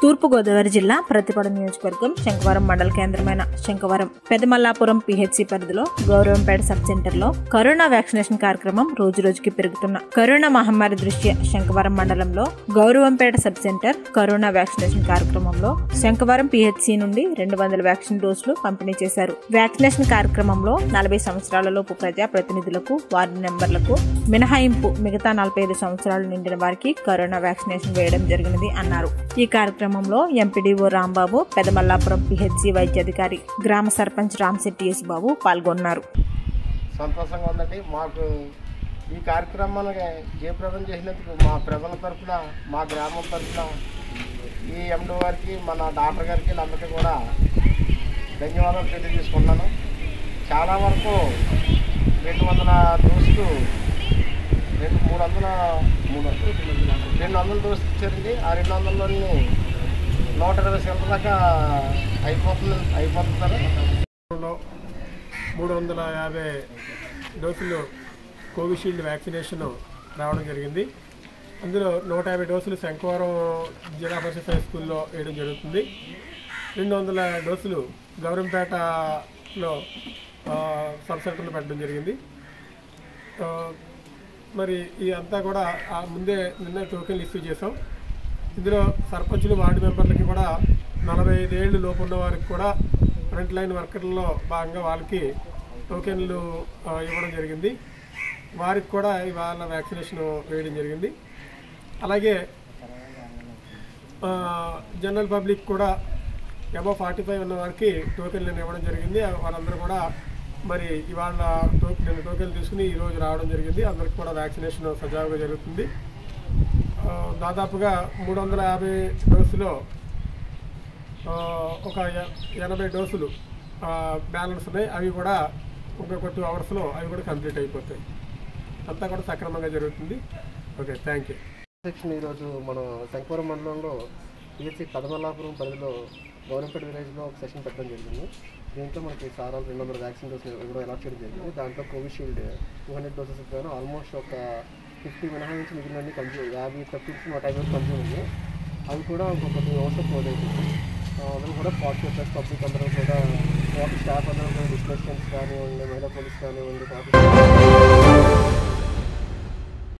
తూర్పుగోదావరి జిల్లా ప్రతిపాడు నియోజకవర్గం శంకవరం మండల కేంద్రమైన శంకవరం పెదమల్లాపురం పిహెచ్సి పరిధిలో గౌరవంపేట సబ్ సెంటర్ లో కరోనా వ్యాక్సినేషన్ కార్యక్రమం రోజు రోజుకి పెరుగుతున్న కరోనా మహమ్మారి దృష్ట్యా శంకవరం మండలంలో Gowravampeta sub center corona vaccination కార్యక్రమంలో శంకవరం పిహెచ్సి నుండి రెండు వందల వ్యాక్సిన్ డోసులు పంపిణీ చేశారు వ్యాక్సినేషన్ కార్యక్రమంలో నలభై సంవత్సరాల లోపు ప్రజా ప్రతినిధులకు వార్డు నెంబర్లకు మినహాయింపు మిగతా నలభై ఐదు సంవత్సరాలు నిండిన వారికి కరోనా వ్యాక్సినేషన్ వేయడం జరిగినది అన్నారు ఈ కార్యక్రమంలో ఎంపీడీఓ రాంబాబు పెదమల్లాపురం పిహెచ్సి వైద్యాధికారి గ్రామ సర్పంచ్ రామశెట్టి యేసుబాబు పాల్గొన్నారు సంతోషంగా ఉందండి మాకు ఈ కార్యక్రమాన్ని జయప్రదం చేసినందుకు మా ప్రజల తరఫున మా గ్రామం తరఫున ఈ ఎండో గారికి మన డాక్టర్ గారికి వీళ్ళందరికీ కూడా ధన్యవాదాలు తెలియజేసుకున్నాను చాలా వరకు రెండు వందల డోసులు రెండు మూడు వందల మూడు రెండు వందల డోసు ఇచ్చారండి ఆ రెండు వందలలోని నూట ఇరవై సెంటర్ దాకా అయిపోతుంది అయిపోతుంది సార్ మూడు వందల యాభై డోసులు కోవిషీల్డ్ వ్యాక్సినేషన్ రావడం జరిగింది అందులో నూట యాభై డోసులు శంకవరం జిల్లా పరిషత్ హై స్కూల్లో వేయడం జరుగుతుంది రెండు వందల డోసులు గౌరంపేటలో ఆ, సబ్ సెంటర్లో పెట్టడం జరిగింది ఆ, మరి ఈ అంతా కూడా ఆ ముందే నిన్న టోకెన్లు ఇష్యూ చేసాం ఇందులో సర్పంచులు వార్డు మెంబర్లకి కూడా నలభై ఐదేళ్ళు లోపు ఉన్న వారికి కూడా ఫ్రంట్ లైన్ వర్కర్లలో భాగంగా వాళ్ళకి టోకెన్లు ఆ, ఇవ్వడం జరిగింది వారికి కూడా ఇవాళ వ్యాక్సినేషన్ వేయడం జరిగింది అలాగే ఆ, జనరల్ పబ్లిక్ కూడా ఎబో ఫార్టీ ఫైవ్ ఉన్న వారికి టోకెన్లు ఇవ్వడం జరిగింది వారందరూ కూడా మరి ఇవాళ టో నేను టోకెన్లు తీసుకుని ఈరోజు రావడం జరిగింది అందరికి కూడా వ్యాక్సినేషన్ సజావుగా జరుగుతుంది ఆ, దాదాపుగా మూడు వందల యాభై డోసులో ఆ, ఒక ఎ- ఎనభై డోసులు బ్యాలెన్స్ ఉన్నాయి అవి కూడా ఇంకొక టూ అవర్స్లో అవి కూడా కంప్లీట్ అయిపోతాయి అంతా కూడా సక్రమంగా జరుగుతుంది ఓకే థ్యాంక్ యూ సెక్షన్ ఈరోజు మన శంకవరం మండలంలో పిహెచ్సి కదమల్లాపురం పరిధిలో గౌరంపేట విలేజ్లో ఒక సెషన్ పెట్టడం జరిగింది దీంట్లో మనకి సారాలు రెండు వందల వ్యాక్సిన్ డోసులు ఇవ్వడం ఎలా చేయడం జరిగింది దాంట్లో కోవిషీల్డ్ టూ హండ్రెడ్ డోసెస్ ఇచ్చాను ఆల్మోస్ట్ ఒక ఫిఫ్టీ మినహాయించి మిగిలిన కంప్లీట్ యాభై థర్టీ నూట యాభై కంప్లీట్ ఉంది అవి కూడా ఇంకొక టూ అవర్స్ క్లోజ్ అయిపోయింది అందరూ కూడా పాజిటివ్ ప్లస్ పబ్లిక్ అందరూ కూడా స్టాఫ్ అందరూ కూడా డిస్కషన్స్ కానివ్వండి మహిళా పోలీస్ కానివ్వండి